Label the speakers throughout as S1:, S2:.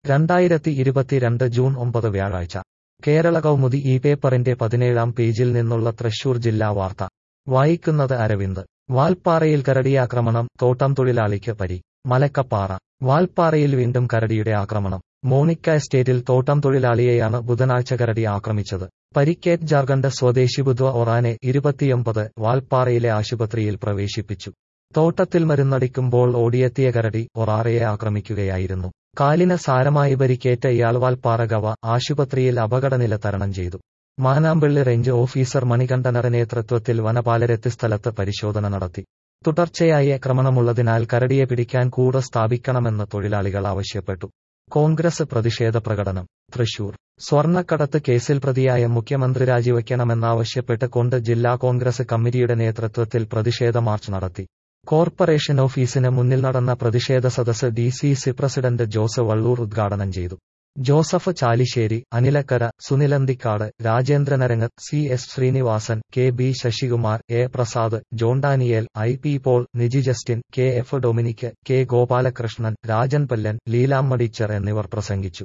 S1: രണ്ടായിരത്തി ഇരുപത്തിരണ്ട് ജൂൺ ഒമ്പത് വ്യാഴാഴ്ച കേരള കൗമുദി ഈ പേപ്പറിന്റെ പതിനേഴാം പേജിൽ നിന്നുള്ള തൃശൂർ ജില്ലാ വാർത്ത വായിക്കുന്നത് അരവിന്ദ് വാൽപ്പാറയിൽ കരടിയാക്രമണം തോട്ടം തൊഴിലാളിക്ക് പരി മലക്കപ്പാറ വാൽപ്പാറയിൽ വീണ്ടും കരടിയുടെ ആക്രമണം മോണിക്ക എസ്റ്റേറ്റിൽ തോട്ടം തൊഴിലാളിയെയാണ് ബുധനാഴ്ച കരടി ആക്രമിച്ചത് പരിക്കേറ്റ് ജാർഖണ്ഡ് സ്വദേശി ബുദ്വ ഒറാനെ ഇരുപത്തിയൊമ്പത് വാൽപ്പാറയിലെ ആശുപത്രിയിൽ പ്രവേശിപ്പിച്ചു തോട്ടത്തിൽ മരുന്നടിക്കുമ്പോൾ ഓടിയെത്തിയ കരടി ഒറാറയെ ആക്രമിക്കുകയായിരുന്നു കാലിന് സാരമായി പരിക്കേറ്റ ഇയാൾ വാൽപ്പാറ ഗവ ആശുപത്രിയിൽ അപകടനില തരണം ചെയ്തു മാനാമ്പള്ളി റേഞ്ച് ഓഫീസർ മണികണ്ഠനയുടെ നേതൃത്വത്തിൽ വനപാലരെത്തി സ്ഥലത്ത് പരിശോധന നടത്തി തുടർച്ചയായി ആക്രമണമുള്ളതിനാൽ കരടിയെ പിടിക്കാൻ കൂട് സ്ഥാപിക്കണമെന്ന് തൊഴിലാളികൾ ആവശ്യപ്പെട്ടു കോൺഗ്രസ് പ്രതിഷേധ പ്രകടനം തൃശൂർ സ്വർണ്ണക്കടത്ത് കേസിൽ പ്രതിയായ മുഖ്യമന്ത്രി രാജിവെക്കണമെന്നാവശ്യപ്പെട്ട് കൊണ്ട് ജില്ലാ കോൺഗ്രസ് കമ്മിറ്റിയുടെ നേതൃത്വത്തിൽ പ്രതിഷേധ മാർച്ച് നടത്തി കോർപ്പറേഷൻ ഓഫീസിന് മുന്നിൽ നടന്ന പ്രതിഷേധ സദസ് D C C president Jose Vallur ഉദ്ഘാടനം ചെയ്തു Joseph Chalissery Anil Akkara Sunil Anthikad Rajendran Arangath C S Srinivasan K B Sasikumar A Prasad John Daniel I P Paul Niji Justin K F Dominic K Gopalakrishnan Rajan Pallan Leelamma എന്നിവർ പ്രസംഗിച്ചു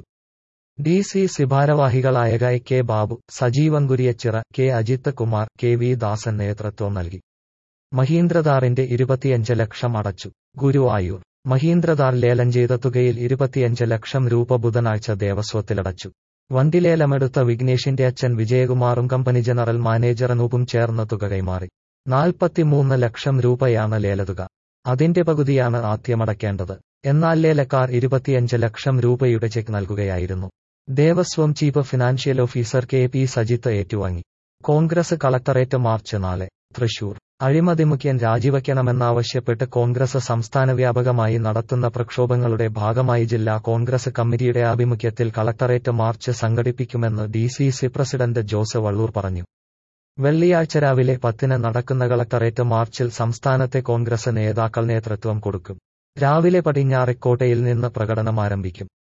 S1: ഡി സി സി ഭാരവാഹികളായ ഗായ് K Babu Sajeevan Kuriachira K Ajith Kumar K V Dasan നേതൃത്വം നൽകി മഹീന്ദ്രദാറിന്റെ ഇരുപത്തിയഞ്ച് ലക്ഷം അടച്ചു ഗുരുവായൂർ മഹീന്ദ്രദാർ ലേലം ചെയ്ത തുകയിൽ ഇരുപത്തിയഞ്ച് ലക്ഷം രൂപ ബുധനാഴ്ച ദേവസ്വത്തിലടച്ചു വണ്ടിലേലമെടുത്ത വിഘ്നേഷിന്റെ അച്ഛൻ വിജയകുമാറും കമ്പനി ജനറൽ മാനേജർ അനൂപും ചേർന്ന തുക കൈമാറി നാൽപ്പത്തിമൂന്ന് ലക്ഷം രൂപയാണ് ലേലതുക അതിന്റെ പകുതിയാണ് ആദ്യമടക്കേണ്ടത് എന്നാൽ ലേലക്കാർ ഇരുപത്തിയഞ്ച് ലക്ഷം രൂപയുടെ ചെക്ക് നൽകുകയായിരുന്നു Devaswom chief financial officer K P Sajith ഏറ്റുവാങ്ങി കോൺഗ്രസ് കളക്ടറേറ്റ് മാർച്ച് നാളെ തൃശൂർ അഴിമതിമുഖ്യൻ രാജിവെക്കണമെന്നാവശ്യപ്പെട്ട് കോൺഗ്രസ് സംസ്ഥാന വ്യാപകമായി നടത്തുന്ന പ്രക്ഷോഭങ്ങളുടെ ഭാഗമായി ജില്ലാ കോൺഗ്രസ് കമ്മിറ്റിയുടെ ആഭിമുഖ്യത്തിൽ കളക്ടറേറ്റ് മാർച്ച് സംഘടിപ്പിക്കുമെന്ന് D C C president Jose Vallur പറഞ്ഞു വെള്ളിയാഴ്ച രാവിലെ പത്തിന് നടക്കുന്ന കളക്ടറേറ്റ് മാർച്ചിൽ സംസ്ഥാനത്തെ കോൺഗ്രസ് നേതാക്കൾ നേതൃത്വം കൊടുക്കും രാവിലെ പടിഞ്ഞാറെക്കോട്ടയിൽ നിന്ന് പ്രകടനം ആരംഭിക്കും